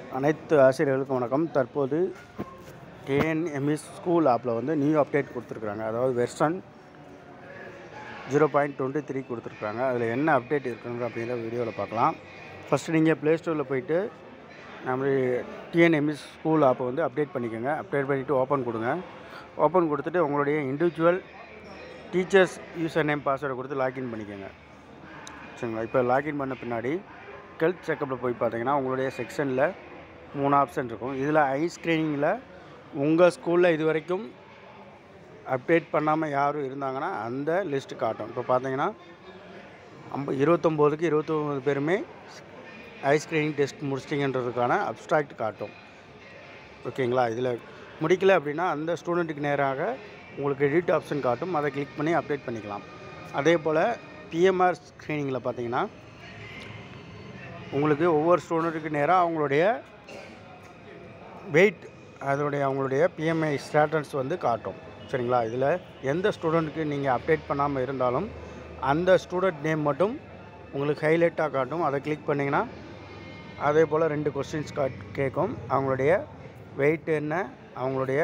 அனைத்து ஆசிரியர்களுக்கும் வணக்கம் தற்போது டிஎன்எம்எஸ் ஸ்கூல் ஆப்பில் வந்து நியூ அப்டேட் கொடுத்துருக்குறாங்க அதாவது version zero point twenty three கொடுத்துருக்குறாங்க அதில் என்ன அப்டேட் இருக்குங்க அப்படிங்கிற வீடியோவில் பார்க்கலாம் ஃபஸ்ட்டு நீங்கள் ப்ளே ஸ்டோரில் போயிட்டு நம்ம டிஎன்எம்எஸ் ஸ்கூல் ஆப்பை வந்து அப்டேட் பண்ணிக்கோங்க அப்டேட் பண்ணிவிட்டு ஓப்பன் கொடுங்க ஓப்பன் கொடுத்துட்டு உங்களுடைய இண்டிவிஜுவல் டீச்சர்ஸ் யூசர் நேம் பாஸ்வேர்டை கொடுத்து லாக்இன் பண்ணிக்கோங்க சரிங்களா இப்போ லாக்இன் பண்ண பின்னாடி ஹெல்த் செக்கப்பில் போய் பார்த்தீங்கன்னா உங்களுடைய செக்ஷனில் மூணு ஆப்ஷன் இருக்கும் இதில் ஐ ஸ்க்ரீனிங்கில் உங்கள் ஸ்கூலில் இது வரைக்கும் அப்டேட் பண்ணாமல் யாரும் இருந்தாங்கன்னா அந்த லிஸ்ட்டு காட்டும் இப்போ பார்த்தீங்கன்னா ஐம்ப இருபத்தொம்போதுக்கு இருபத்தொம்போது பேருமே ஐ ஸ்க்ரீனிங் டெஸ்ட் முடிச்சிட்டிங்கன்றதுக்கான அப்ஸ்ட்ராக்ட் காட்டும் ஓகேங்களா இதில் முடிக்கல அப்படின்னா அந்த ஸ்டூடெண்ட்டுக்கு நேராக உங்களுக்கு எடிட் ஆப்ஷன் காட்டும் அதை கிளிக் பண்ணி அப்டேட் பண்ணிக்கலாம் அதே போல் பிஎம்ஆர் ஸ்க்ரீனிங்கில் பார்த்தீங்கன்னா உங்களுக்கு ஒவ்வொரு ஸ்டூடெண்ட்டுக்கு நேராக அவங்களுடைய வெயிட் அதனுடைய அவங்களுடைய பிஎம்ஐ ஸ்டேட்டஸ் வந்து காட்டும் சரிங்களா இதில் எந்த ஸ்டூடெண்ட்டுக்கு நீங்கள் அப்டேட் பண்ணாமல் இருந்தாலும் அந்த ஸ்டூடெண்ட் நேம் மட்டும் உங்களுக்கு ஹைலைட்டாக காட்டும் அதை கிளிக் பண்ணிங்கன்னா அதே போல் ரெண்டு கொஸ்டின்ஸ் காட் கேட்கும் அவங்களுடைய வெயிட் என்ன அவங்களுடைய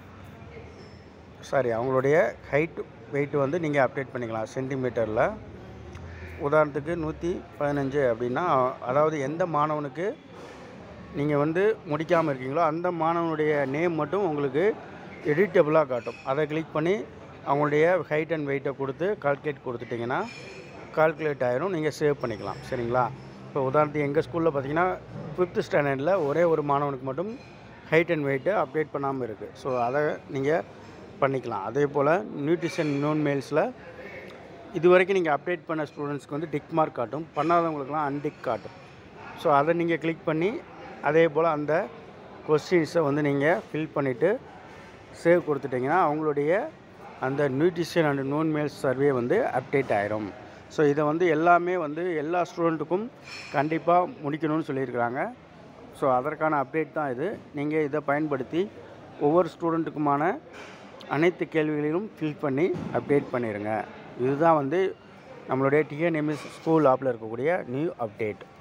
சாரி அவங்களுடைய ஹைட் வெயிட் வந்து நீங்கள் அப்டேட் பண்ணிக்கலாம் சென்டிமீட்டரில் உதாரணத்துக்கு நூற்றி பதினஞ்சு அப்படின்னா அதாவது எந்த மாணவனுக்கு நீங்கள் வந்து முடிக்காமல் இருக்கீங்களோ அந்த மாணவனுடைய நேம் மட்டும் உங்களுக்கு எடிட்டபுளாக காட்டும் அதை கிளிக் பண்ணி அவங்களுடைய ஹைட் அண்ட் வெயிட்டை கொடுத்து கால்குலேட் கொடுத்துட்டிங்கன்னா கால்குலேட் ஆயிரும் நீங்கள் சேவ் பண்ணிக்கலாம் சரிங்களா இப்போ உதாரணத்துக்கு எங்கள் ஸ்கூலில் பார்த்தீங்கன்னா ஃபிஃப்த்து ஸ்டாண்டர்டில் ஒரே ஒரு மாணவனுக்கு மட்டும் ஹைட் அண்ட் வெயிட்டை அப்டேட் பண்ணாமல் இருக்குது ஸோ அதை நீங்கள் பண்ணிக்கலாம் அதே போல் நியூட்ரிஷன் நோன் மெயில்ஸில் இது வரைக்கும் நீங்கள் அப்டேட் பண்ண ஸ்டூடெண்ட்ஸ்க்கு வந்து டிக் மார்க் காட்டும் பண்ணாதவங்களுக்குலாம் அன்டிக் காட்டும் ஸோ அதை நீங்கள் கிளிக் பண்ணி அதே போல் அந்த கொஸ்டின்ஸை வந்து நீங்கள் ஃபில் பண்ணிவிட்டு சேவ் கொடுத்துட்டிங்கன்னா அவங்களுடைய அந்த nutrition and noon meals survey வந்து அப்டேட் ஆயிரும் ஸோ இதை வந்து எல்லாமே வந்து எல்லா ஸ்டூடெண்ட்டுக்கும் கண்டிப்பாக முடிக்கணும்னு சொல்லியிருக்கிறாங்க ஸோ அதற்கான அப்டேட் தான் இது நீங்கள் இதை பயன்படுத்தி ஒவ்வொரு ஸ்டூடெண்ட்டுக்குமான அனைத்து கேள்விகளிலும் ஃபில் பண்ணி அப்டேட் பண்ணிடுங்க இதுதான் வந்து நம்மளுடைய டிஎன்எம்எஸ் ஸ்கூல் ஆப்பில் இருக்கக்கூடிய நியூ அப்டேட்